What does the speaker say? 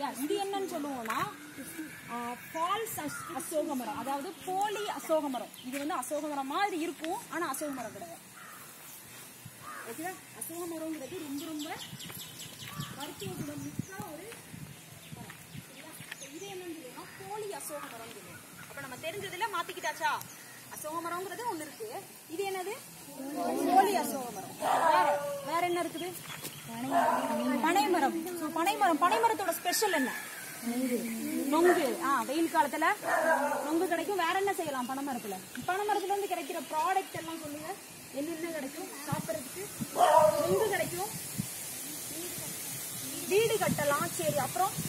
இது என்னன்னு சொல்லுவோம்னா ஃபால்ஸ் அசோக மரம் அதாவது போலி அசோக மரம் இது வந்து அசோக மரம் மாதிரி இருக்கும் ஆனா அசோக மரம் கிடையாது ஓகேவா அசோக மரம்ங்கிறது ரொம்ப ரொம்ப மருத்துவ குணம் மிக்க ஒரு மரம் சரிங்களா? இப்ப இது என்னன்னு சொல்லுவோம்னா போலி அசோக மரம் சொல்லுவோம் அப்ப நம்ம தெரிஞ்சதுல மாத்திக்கிட்டாச்சா அசோக மரம்ங்கிறது ஒண்ணு இருக்கு இது என்னது போலி அசோக மரம் வேற வேற என்ன இருக்குது பனைமரம் So, பனைமரம் பனைமரத்தோட ஸ்பெஷல் என்ன நொங்கு ஆ வெயில் காலத்துல நொங்கு கிடைக்கும் வேற என்ன செய்யலாம் பனைமரத்துல பனைமரத்துல இருந்து கிடைக்கிற ப்ராடக்ட் எல்லாம் சொல்லுங்க என்னென்ன கிடைக்கும் சாப்பிடறதுக்கு நொங்கு கிடைக்கும் வீடு கட்டலாம் சரி அப்புறம்